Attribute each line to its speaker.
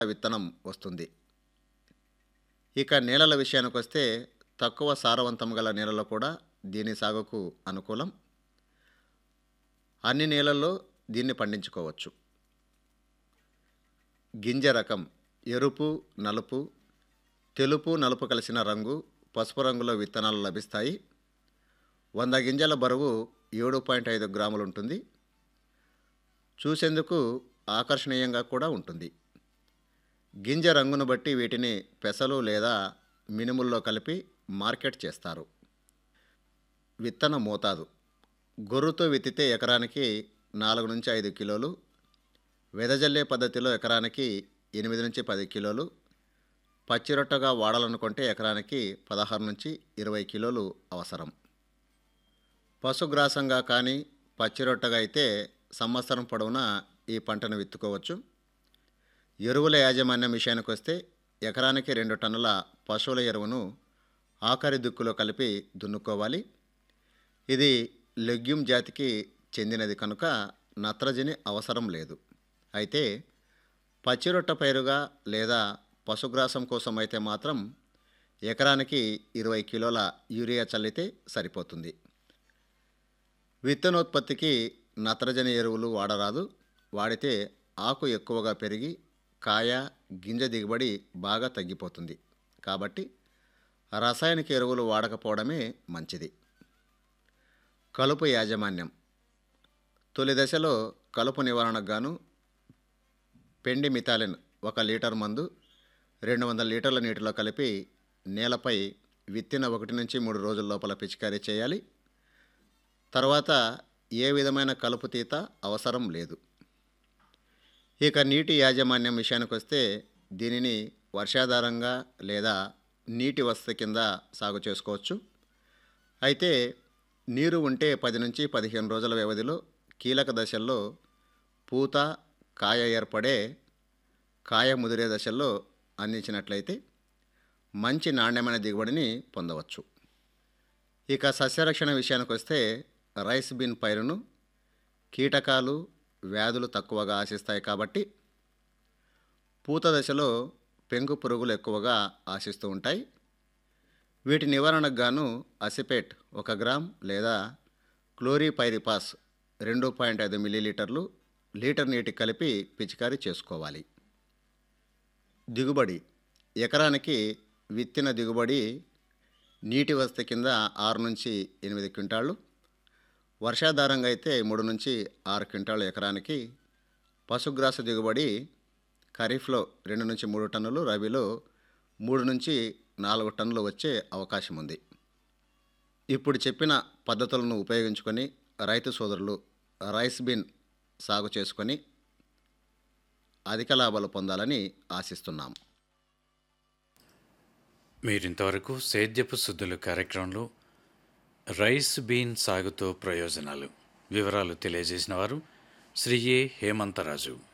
Speaker 1: విత్తనం వస్తుంది ఇక నేలల విషయానికి వస్తే తక్కువ సారవంతం గల నేలలో కూడా దీని సాగుకు అనుకూలం అన్ని నేలల్లో దీన్ని పండించుకోవచ్చు గింజ రకం ఎరుపు నలుపు తెలుపు నలుపు కలిసిన రంగు పసుపు రంగులో విత్తనాలు లభిస్తాయి వంద గింజల బరువు ఏడు పాయింట్ ఐదు గ్రాములు ఉంటుంది చూసేందుకు ఆకర్షణీయంగా కూడా ఉంటుంది గింజ రంగును బట్టి వీటిని పెసలు లేదా మినుముల్లో కలిపి మార్కెట్ చేస్తారు విత్తన మోతాదు గొర్రుతో విత్తితే ఎకరానికి నాలుగు నుంచి ఐదు కిలోలు వెదజల్లే పద్ధతిలో ఎకరానికి ఎనిమిది నుంచి పది కిలోలు పచ్చిరొట్టగా వాడాలనుకుంటే ఎకరానికి పదహారు నుంచి ఇరవై కిలోలు అవసరం పశుగ్రాసంగా కానీ పచ్చిరొట్టగా అయితే సంవత్సరం పొడవునా ఈ పంటను విత్తుకోవచ్చు ఎరువుల యాజమాన్యం విషయానికి వస్తే ఎకరానికి రెండు టన్నుల పశువుల ఎరువును ఆఖరి దుక్కులో కలిపి దున్నుకోవాలి ఇది లెగ్యూమ్ జాతికి చెందినది కనుక నత్రజని అవసరం లేదు అయితే పచ్చిరొట్ట పైరుగా లేదా పశుగ్రాసం కోసం అయితే మాత్రం ఎకరానికి ఇరవై కిలోల యూరియా చల్లితే సరిపోతుంది విత్తనోత్పత్తికి నత్రజని ఎరువులు వాడరాదు వాడితే ఆకు ఎక్కువగా పెరిగి కాయ గింజ దిగుబడి బాగా తగ్గిపోతుంది కాబట్టి రసాయనిక ఎరువులు వాడకపోవడమే మంచిది కలుపు యాజమాన్యం తొలి దశలో కలుపు నివారణకు గాను పెండి మిథాలిన్ ఒక లీటర్ మందు రెండు వందల లీటర్ల నీటిలో కలిపి నేలపై విత్తిన ఒకటి నుంచి మూడు రోజుల లోపల పిచికారీ చేయాలి తర్వాత ఏ విధమైన కలుపు తీత అవసరం లేదు ఇక నీటి యాజమాన్యం విషయానికి వస్తే దీనిని వర్షాధారంగా లేదా నీటి వసతి కింద సాగు చేసుకోవచ్చు అయితే నీరు ఉంటే పది నుంచి పదిహేను రోజుల వ్యవధిలో కీలక దశల్లో పూత కాయ ఏర్పడే కాయ ముదిరే దశల్లో అందించినట్లయితే మంచి నాణ్యమైన దిగుబడిని పొందవచ్చు ఇక సస్యరక్షణ విషయానికి వస్తే రైస్ బీన్ పైరును కీటకాలు వ్యాధులు తక్కువగా ఆశిస్తాయి కాబట్టి పూత దశలో పెంకు పురుగులు ఎక్కువగా ఆశిస్తూ ఉంటాయి వీటి నివారణకు గాను అసిపేట్ ఒక గ్రామ్ లేదా క్లోరిపైరిపాస్ రెండు పాయింట్ ఐదు మిల్లీలీటర్లు లీటర్ నీటి కలిపి పిచికారీ చేసుకోవాలి దిగుబడి ఎకరానికి విత్తిన దిగుబడి నీటి వసతి కింద ఆరు నుంచి ఎనిమిది క్వింటాళ్ళు వర్షాధారంగా అయితే మూడు నుంచి ఆరు క్వింటాళ్ళు ఎకరానికి పశుగ్రాస దిగుబడి ఖరీఫ్లో రెండు నుంచి మూడు టన్నులు రబీలో మూడు నుంచి నాలుగు టన్నులు వచ్చే అవకాశం ఉంది ఇప్పుడు చెప్పిన పద్ధతులను ఉపయోగించుకొని రైతు సోదరులు రైస్ బిన్ సాగు చేసుకొని అధిక లాభాలు పొందాలని ఆశిస్తున్నాం
Speaker 2: మీరింతవరకు సేద్యపు శుద్ధులు కార్యక్రమంలో రైస్ బీన్ సాగుతో ప్రయోజనాలు వివరాలు తెలియజేసిన వారు శ్రీ ఏ హేమంతరాజు